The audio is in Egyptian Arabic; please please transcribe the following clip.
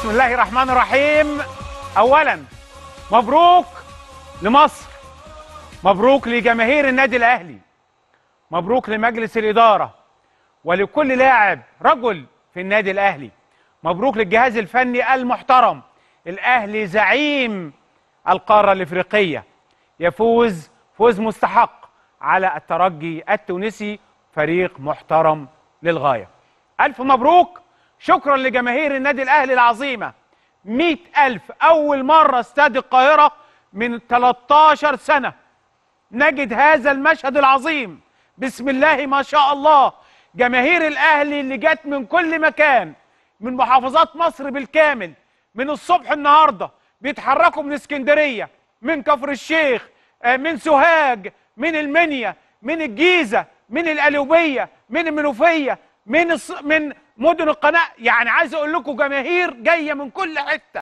بسم الله الرحمن الرحيم اولا مبروك لمصر مبروك لجماهير النادي الاهلي مبروك لمجلس الاداره ولكل لاعب رجل في النادي الاهلي مبروك للجهاز الفني المحترم الاهلي زعيم القاره الافريقيه يفوز فوز مستحق على الترجي التونسي فريق محترم للغايه الف مبروك شكرا لجماهير النادي الاهلي العظيمه مئة ألف أول مرة استاد القاهرة من 13 سنة نجد هذا المشهد العظيم بسم الله ما شاء الله جماهير الأهلي اللي جت من كل مكان من محافظات مصر بالكامل من الصبح النهاردة بيتحركوا من اسكندرية من كفر الشيخ آه، من سوهاج من المنيا من الجيزة من القليوبية من المنوفية من الص... من مدن القناة يعني عايز اقول لكم جماهير جاية من كل حتة